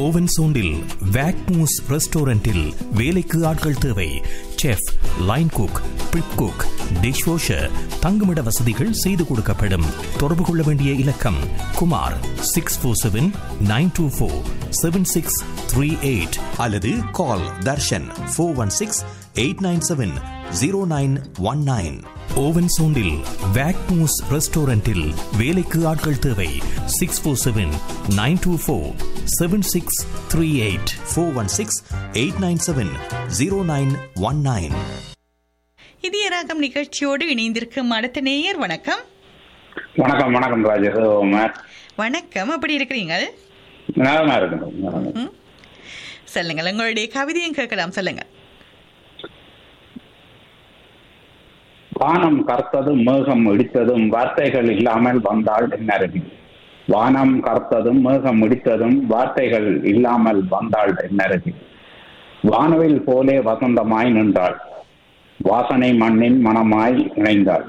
Oven சோண்டில் வேக்மூஸ் ரெஸ்டாரண்டில் வேலைக்கு ஆட்கள் தேவை chef line cook prep cook dishwasher தங்குமிட வசதிகள் செய்து கொடுக்கப்படும் தொடர்பு கொள்ள வேண்டிய இலக்கம் Kumar six four seven nine two four seven six three eight அல்லது call Darshan four one six eight nine seven zero nine one nine ஓவன் சோண்டில் வேக்மூஸ் ரெஸ்டாரண்டில் வேலைக்கு ஆட்கள் தேவை six four seven nine two four seven six three eight four one six eight nine seven zero nine one nine இதய ராகம் நிகழ்ச்சியோடு இணைந்திருக்கும் அடுத்த நேயர் வணக்கம் வணக்கம் வணக்கம் ராஜகுமார் வணக்கம் எப்படி இருக்கிறீங்க நலமா இருக்கணும் நலமா இருக்கணும். சொல்லுங்கள் உங்களுடைய கவிதையும் கேட்கலாம் சொல்லுங்க வானம் கர்த்ததும் மேகம் இடித்ததும் வார்த்தைகள் இல்லாமல் வந்தாள் என்னருவி வானம் கர்த்ததும் மேகம் இடித்ததும் வார்த்தைகள் இல்லாமல் வந்தாள் என்னருவி வானவில் போலே வசந்தமாய் நின்றாள் வாசனை மண்ணின் மனமாய் இணைந்தாள்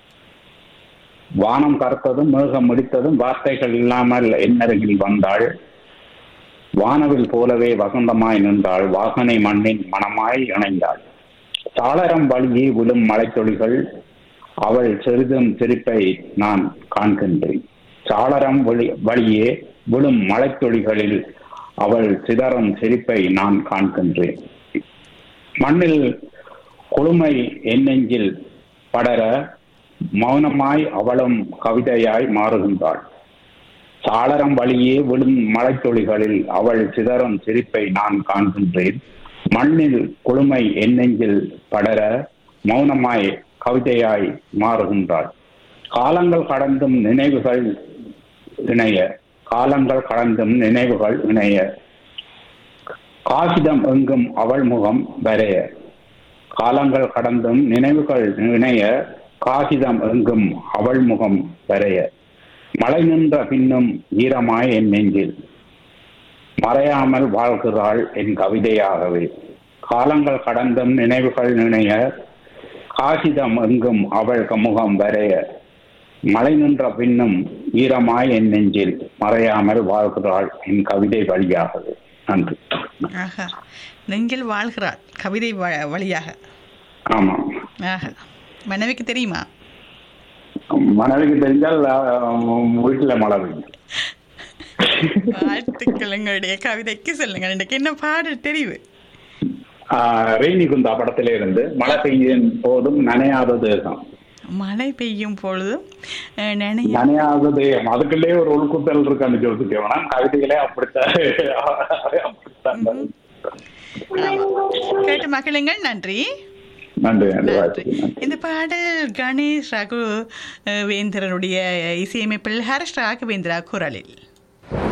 வானம் கருத்ததும் மேகம் முடித்ததும் வார்த்தைகள் இல்லாமல் என்னருகில் வந்தாள் வானவில் போலவே வசந்தமாய் நின்றாள் வாசனை மண்ணின் மனமாய் இணைந்தாள் சாளரம் வழியே விழும் மலைத்துளிகள் அவள் சிறிதும் சிரிப்பை நான் காண்கின்றேன் சாளரம் வழி வழியே விழும் மலைத்துளிகளில் அவள் சிதறும் சிரிப்பை நான் காண்கின்றேன் மண்ணில் குளுமை என் நெஞ்சில் படர மௌனமாய் அவளும் கவிதையாய் மாறுகின்றாள் சாளரம் வழியே விழும் மலைத்துளிகளில் அவள் சிதறும் சிரிப்பை நான் காண்கின்றேன் மண்ணில் குளுமை என் நெஞ்சில் படர மௌனமாய் கவிதையாய் மாறுகின்றாள் காலங்கள் கடந்தும் நினைவுகள் இணைய காலங்கள் கடந்தும் நினைவுகள் இணைய காகிதம் எங்கும் அவள் முகம் வரைய காலங்கள் கடந்தும் நினைவுகள் இணைய காகிதம் எங்கும் அவள் முகம் வரைய மழை நின்ற பின்னும் ஈரமாய் என் நெஞ்சில் மறையாமல் வாழ்கிறாள் என் கவிதையாகவே காலங்கள் கடந்தும் நினைவுகள் நினைய காகிதம் எங்கும் அவள் முகம் வரைய மழை நின்ற பின்னும் ஈரமாய் என் நெஞ்சில் மறையாமல் வாழ்கிறாள் என் கவிதை வழியாகவே நன்றி ஆஹா நெஞ்சில் வாழ்கிறாள் கவிதை வ- வழியாக ஆமா ஆஹா மனைவிக்கு தெரியுமா மனைவிக்கு தெரிஞ்சால் அஹ், வீட்டுல மழை பெய்யும் வாழ்த்துக்கள் உங்களுடைய கவிதைக்கு சொல்லுங்க எனக்கு என்ன பாடல் தெரிவு ஆஹ், ரெய்னி குந்தா படத்திலே இருந்து மழை பெய்யும் போதும் நனையாத தேசம் மழை பெய்யும் பொழுதும் அஹ், நினைய நனையாத தேகம் அதுக்குள்ளே ஒரு உள்குத்தல் இருக்கான்னு சொல்லிட்டு வேணாம் கவிதைகளே அப்படித்தான் அப்படித்தான் ஆமா. கேட்டு மகிழுங்கள் நன்றி நன்றி நன்றி நன்றி வாழ்த்துக்கள் நன்றி. இந்த பாடல் கணேஷ் ரகு அஹ், வேந்திரனுடைய இசையமைப்பில் ஹரிஷ் ராகவேந்திரா குரலில்